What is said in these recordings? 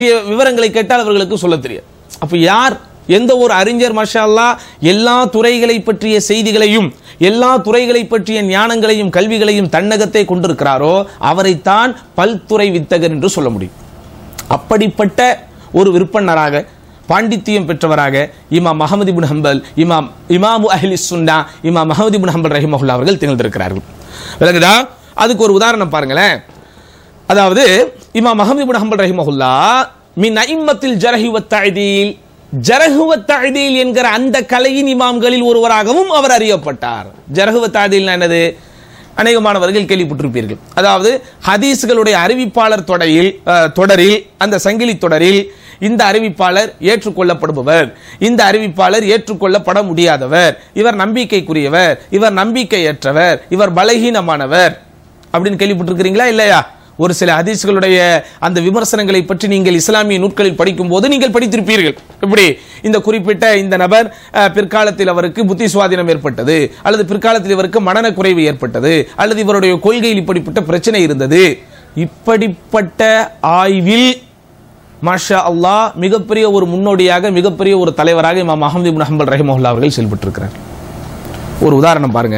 விவரங்களை கேட்டால் அவர்களுக்கு சொல்ல தெரியும் அப்ப யார் எந்த ஒரு அறிஞர் மஷா அல்லாஹ் எல்லா துறைகளை பற்றிய செய்திகளையும் எல்லா துறைகளை பற்றிய ஞானங்களையும் கல்விகளையும் தன்னகத்தை கொண்டிருக்கிறாரோ அவரைத்தான் பல்துறை வித்தகர் என்று சொல்ல முடியும் அப்படிப்பட்ட ஒரு விற்பனராக பாண்டித்தியம் பெற்றவராக இமாம் மஹமது இப்னு ஹம்பல் இமாம் இமாமு அஹ்லி சுன்னா இமாம் மஹமது இப்னு ஹம்பல் ரஹிமஹுல்லா அவர்கள் திகழ்ந்திருக்கிறார்கள் விளங்குதா அதுக்கு ஒரு உதாரணம் பாருங்களேன் அதாவது இமாம் மஹமது இப்னு ஹம்பல் ரஹிமஹுல்லா மின் ஐம்மத்தில் ஜரஹி வத்தஅதீல் ஜரஹு வத்தஅதீல் என்கிற அந்த கலையின் இமாம்களில் ஒருவராகவும் அவர் அறியப்பட்டார் ஜரஹு வத்தஅதீல் என்னது அநேகமானவர்கள் கேள்விப்பட்டிருப்பீர்கள் அதாவது ஹதீஸ்களுடைய அறிவிப்பாளர் தொடரில் அஹ், தொடரில் அந்த சங்கிலி தொடரில் இந்த அறிவிப்பாளர் ஏற்றுக்கொள்ளப்படுபவர் இந்த அறிவிப்பாளர் ஏற்றுக்கொள்ளப்பட முடியாதவர் இவர் நம்பிக்கைக்குரியவர் இவர் நம்பிக்கையற்றவர் இவர் பலகீனமானவர் அப்படின்னு கேள்விப்பட்டிருக்கிறீங்களா இல்லையா ஒரு சில ஹதீஸ்களுடைய அந்த விமர்சனங்களை பற்றி நீங்கள் இஸ்லாமிய நூட்களில் படிக்கும் போது நீங்கள் படித்திருப்பீர்கள் இப்படி இந்த குறிப்பிட்ட இந்த நபர் அஹ், பிற்காலத்தில் அவருக்கு புத்தி சுவாதீனம் ஏற்பட்டது அல்லது பிற்காலத்தில் இவருக்கு மனநக்குறைவு ஏற்பட்டது அல்லது இவருடைய கொள்கையில் இப்படிப்பட்ட பிரச்சனை இருந்தது இப்படிப்பட்ட ஆய்வில் மாஷா அல்லாஹ் மிகப்பெரிய ஒரு முன்னோடியாக மிகப்பெரிய ஒரு தலைவராக இமாம் அஹமது இப்னு ஹம்பல் ரஹிமஹுல்லா அவர்கள் செயல்பட்டிருக்கிறார் ஒரு உதாரணம் பாருங்க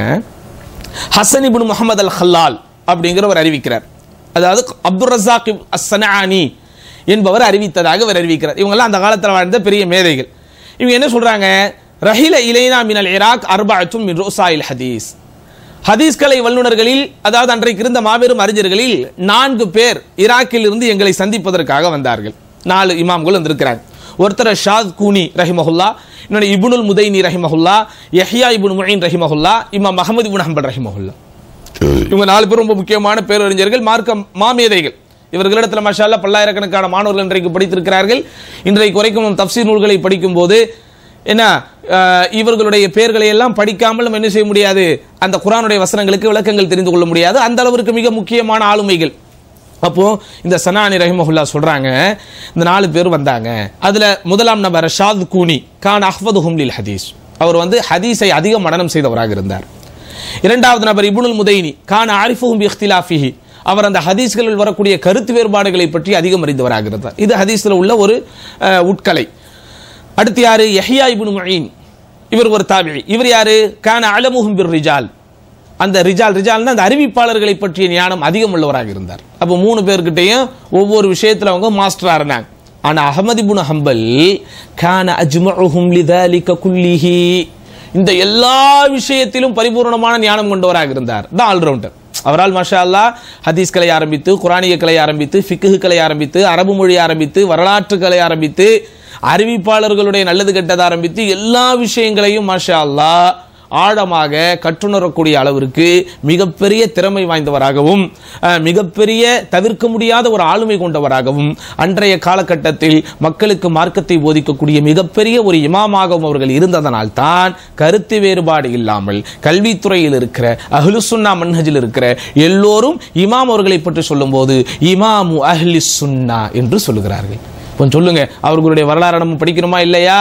ஹசன் இப்னு முஹம்மது அல் ஹல்லால் அப்படிங்கிறவர் அறிவிக்கிறார் அதாவது அப்துல் ரஸாக் அஸ்ஸனானி என்பவர் அறிவித்ததாக அவர் அறிவிக்கிறார் இவங்கெல்லாம் அந்த காலத்தில் வாழ்ந்த பெரிய மேதைகள் இவங்க என்ன சொல்றாங்க ரஹில இலைனா மினல் இராக் அர்பாத்தும் மின் ரோசாயில் ஹதீஸ் ஹதீஸ் கலை வல்லுநர்களில் அதாவது அன்றைக்கு இருந்த மாபெரும் அறிஞர்களில் நான்கு பேர் ஈராக்கில் இருந்து எங்களை சந்திப்பதற்காக வந்தார்கள் நாலு இமாம்கள் வந்திருக்கிறாங்க ஒருத்தர் ஷாத் கூனி ரஹிமஹுல்லா இன்னொன்று இபுனுல் முதைனி ரஹிமஹுல்லா யஹ்யா இபுன் முயின் ரஹிமஹுல்லா இமாம் மஹமது இபுன் ஹம்பல் ரஹிமஹுல்லா இவங்க நாலு பேர் ரொம்ப முக்கியமான பேரறிஞர்கள் மார்க்க மாமேதைகள் இவர்களிடத்தில் மஷால்லா பல்லாயிரக்கணக்கான மாணவர்கள் இன்றைக்கு படித்திருக்கிறார்கள் இன்றைக்கு வரைக்கும் தப்சீர் நூல்களை படிக்கும் போது என்ன அஹ், இவர்களுடைய பெயர்களை எல்லாம் படிக்காமல் நம்ம என்ன செய்ய முடியாது அந்த குரானுடைய வசனங்களுக்கு விளக்கங்கள் தெரிந்து கொள்ள முடியாது அந்த அளவிற்கு மிக முக்கியமான ஆளுமைகள் அப்போ இந்த சனானி ரஹிமஹுல்லா சொல்றாங்க இந்த நாலு பேர் வந்தாங்க அதுல முதலாம் நபர் ஷாத் கூனி கான் அஹ்மது ஹும்லில் ஹதீஸ் அவர் வந்து ஹதீஸை அதிக மனனம் செய்தவராக இருந்தார் இரண்டாவது நபர் இப்னுல் முதைனி கான் ஆரிஃபுஹும் பி இഖ്തിലാഫിஹி அவர் அந்த ஹதீஸ்களில் வரக்கூடிய கருத்து வேறுபாடுகளை பற்றி அதிகம் அறிந்தவராக இருந்தார் இது ஹதீஸ்ல உள்ள ஒரு அஹ், உட்கலை அடுத்து யாரு யஹ்யா இப்னு முயின் இவர் ஒரு தாபிழி இவர் யாரு கான அலமுஹும் பிர் ரிஜால் அந்த ரிஜால் ரிஜால்னா அந்த அறிவிப்பாளர்களை பற்றிய ஞானம் அதிகம் உள்ளவராக இருந்தார் அப்போ மூணு பேர்கிட்டையும் ஒவ்வொரு விஷயத்துல அவங்க மாஸ்டரா இருந்தாங்க ஆனா அஹமது இப்னு ஹம்பல் கான அஜ்மஉஹும் லிதாலிக குல்லிஹி இந்த எல்லா விஷயத்திலும் பரிபூர்ணமான ஞானம் கொண்டவராக இருந்தார் தான் ஆல்ரவுண்டர் அவரால் மாஷா அல்லாஹ் ஹதீஸ் கலை ஆரம்பித்து குரானிய கலை ஆரம்பித்து ஃபிக்ஹு கலை ஆரம்பித்து அரபு மொழி ஆரம்பித்து வரலாற்று கலை ஆரம்பித்து அறிவிப்பாளர்களுடைய நல்லது கெட்டது ஆரம்பித்து எல்லா விஷயங்களையும் மாஷா அல்லாஹ் ஆழமாக கற்றுணரக்கூடிய அளவிற்கு மிகப்பெரிய திறமை வாய்ந்தவராகவும் அஹ், மிகப்பெரிய தவிர்க்க முடியாத ஒரு ஆளுமை கொண்டவராகவும் அன்றைய காலகட்டத்தில் மக்களுக்கு மார்க்கத்தை போதிக்கக்கூடிய மிகப்பெரிய ஒரு இமாமாகவும் அவர்கள் இருந்ததனால் தான் கருத்து வேறுபாடு இல்லாமல் கல்வித்துறையில் இருக்கிற அஹ்லுசுன்னா மன்ஹஜில் இருக்கிற எல்லோரும் இமாம் அவர்களை பற்றி சொல்லும்போது இமாமு அஹ்லி சுன்னா என்று சொல்லுகிறார்கள் கொஞ்சம் சொல்லுங்க அவர்களுடைய வரலாறு நம்ம படிக்கிறோமா இல்லையா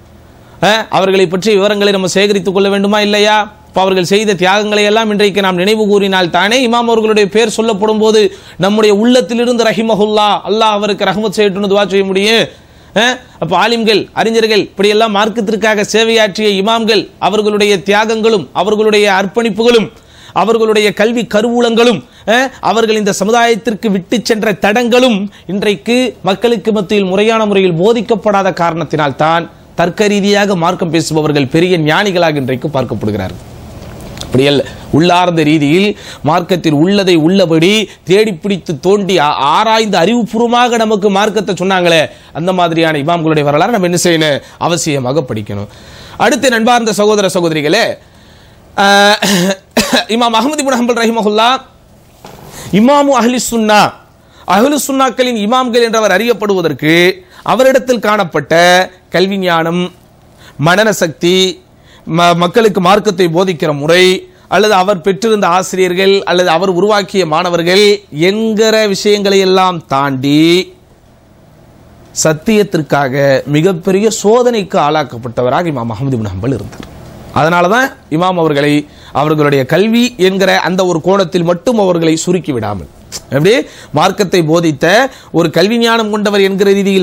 அஹ், அவர்களை பற்றிய விவரங்களை நம்ம சேகரித்துக் கொள்ள வேண்டுமா இல்லையா இப்ப அவர்கள் செய்த தியாகங்களை எல்லாம் இன்றைக்கு நாம் நினைவு கூறினால் தானே இமாம் அவர்களுடைய பேர் சொல்லப்படும் போது நம்முடைய உள்ளத்திலிருந்து ரஹிமஹுல்லா அல்லாஹ் அவருக்கு ரஹமத் செய்யட்டும்னு துவா செய்ய முடியும் அஹ், அப்ப ஆலிம்கள் அறிஞர்கள் இப்படியெல்லாம் மார்க்கத்திற்காக சேவையாற்றிய இமாம்கள் அவர்களுடைய தியாகங்களும் அவர்களுடைய அர்ப்பணிப்புகளும் அவர்களுடைய கல்வி கருவூலங்களும் அஹ், அவர்கள் இந்த சமுதாயத்திற்கு விட்டு சென்ற தடங்களும் இன்றைக்கு மக்களுக்கு மத்தியில் முறையான முறையில் போதிக்கப்படாத காரணத்தினால் தான் தர்க்க ரீதியாக மார்க்கம் பேசுபவர்கள் பெரிய ஞானிகளாக இன்றைக்கு பார்க்கப்படுகிறார்கள் அப்படி அல்ல உள்ளார்ந்த ரீதியில் மார்க்கத்தில் உள்ளதை உள்ளபடி தேடி பிடித்து தோண்டி ஆ- ஆராய்ந்து அறிவுபூர்வமாக நமக்கு மார்க்கத்தை சொன்னாங்களே அந்த மாதிரியான இமாம்களுடைய வரலாறு நம்ம என்ன செய்யணும் அவசியமாக படிக்கணும் அடுத்து நண்பார்ந்த சகோதர சகோதரிகளே ஆஹ், இமாம் அகமது இப்னு ஹம்பல் ரஹிமஹுல்லா இமாமு அஹ்லி சுன்னா அஹ்லு சுன்னாக்களின் இமாம்கள் என்றவர் அறியப்படுவதற்கு அவரிடத்தில் காணப்பட்ட கல்வி ஞானம் மனன சக்தி ம- மக்களுக்கு மார்க்கத்தை போதிக்கிற முறை அல்லது அவர் பெற்றிருந்த ஆசிரியர்கள் அல்லது அவர் உருவாக்கிய மாணவர்கள் என்கிற விஷயங்களை எல்லாம் தாண்டி சத்தியத்திற்காக மிகப்பெரிய சோதனைக்கு ஆளாக்கப்பட்டவராக இமாம் அஹமது இப்னு ஹம்பல் இருந்தார் அதனால தான் இமாம் அவர்களை அவர்களுடைய கல்வி என்கிற அந்த ஒரு கோணத்தில் மட்டும் அவர்களை சுருக்கி விடாமல் எப்படி மார்க்கத்தை போதித்த ஒரு கல்வி ஞானம் கொண்டவர் என்கிற ரீதியில்